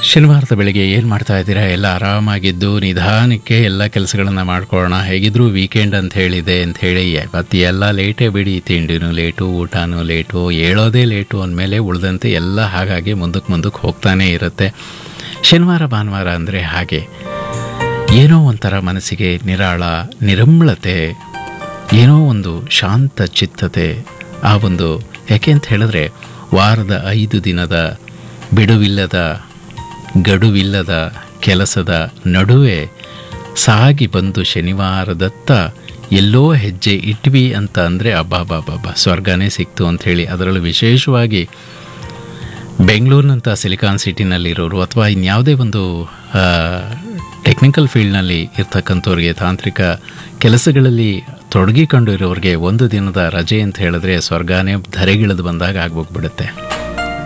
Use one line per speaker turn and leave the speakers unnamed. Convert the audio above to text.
ಶನಿವಾರದ ಬೆಳಿಗ್ಗೆ ಏನು ಮಾಡ್ತಾ ಇದ್ದೀರಾ ಎಲ್ಲ ಆರಾಮಾಗಿದ್ದು ನಿಧಾನಕ್ಕೆ ಎಲ್ಲ ಕೆಲಸಗಳನ್ನು ಮಾಡ್ಕೊಳ್ಳೋಣ ಹೇಗಿದ್ರೂ ವೀಕೆಂಡ್ ಅಂತ ಹೇಳಿದೆ ಅಂತ ಹೇಳಿ ಇವತ್ತು ಎಲ್ಲ ಲೇಟೇ ಬಿಡಿ ತಿಂಡಿನೂ ಲೇಟು ಊಟನೂ ಲೇಟು ಹೇಳೋದೇ ಲೇಟು ಅಂದಮೇಲೆ ಉಳಿದಂತೆ ಎಲ್ಲ ಹಾಗಾಗಿ ಮುಂದಕ್ಕೆ ಮುಂದಕ್ಕೆ ಹೋಗ್ತಾನೇ ಇರುತ್ತೆ ಶನಿವಾರ ಭಾನುವಾರ ಅಂದರೆ ಹಾಗೆ ಏನೋ ಒಂಥರ ಮನಸ್ಸಿಗೆ ನಿರಾಳ ನಿರಂಬಳತೆ ಏನೋ ಒಂದು ಶಾಂತ ಚಿತ್ತತೆ ಆ ಒಂದು ಯಾಕೆ ಅಂತ ಹೇಳಿದ್ರೆ ವಾರದ ಐದು ದಿನದ ಬಿಡುವಿಲ್ಲದ ಗಡುವಿಲ್ಲದ ಕೆಲಸದ ನಡುವೆ ಸಾಗಿ ಬಂದು ಶನಿವಾರದತ್ತ ಎಲ್ಲೋ ಹೆಜ್ಜೆ ಇಟ್ವಿ ಅಂತ ಅಂದರೆ ಅಬ್ಬಾಬಾಬಾಬಾ ಸ್ವರ್ಗನೇ ಸಿಕ್ತು ಅಂಥೇಳಿ ಅದರಲ್ಲೂ ವಿಶೇಷವಾಗಿ ಬೆಂಗಳೂರಿನಂಥ ಸಿಲಿಕಾನ್ ಸಿಟಿನಲ್ಲಿರೋರು ಅಥವಾ ಇನ್ಯಾವುದೇ ಒಂದು ಟೆಕ್ನಿಕಲ್ ಫೀಲ್ಡ್ನಲ್ಲಿ ಇರ್ತಕ್ಕಂಥವ್ರಿಗೆ ತಾಂತ್ರಿಕ ಕೆಲಸಗಳಲ್ಲಿ ತೊಡಗಿಕೊಂಡಿರೋರಿಗೆ ಒಂದು ದಿನದ ರಜೆ ಅಂತ ಹೇಳಿದ್ರೆ ಸ್ವರ್ಗನೇ ಧರೆಗಿಳಿದು ಬಂದಾಗ ಆಗೋಗ್ಬಿಡುತ್ತೆ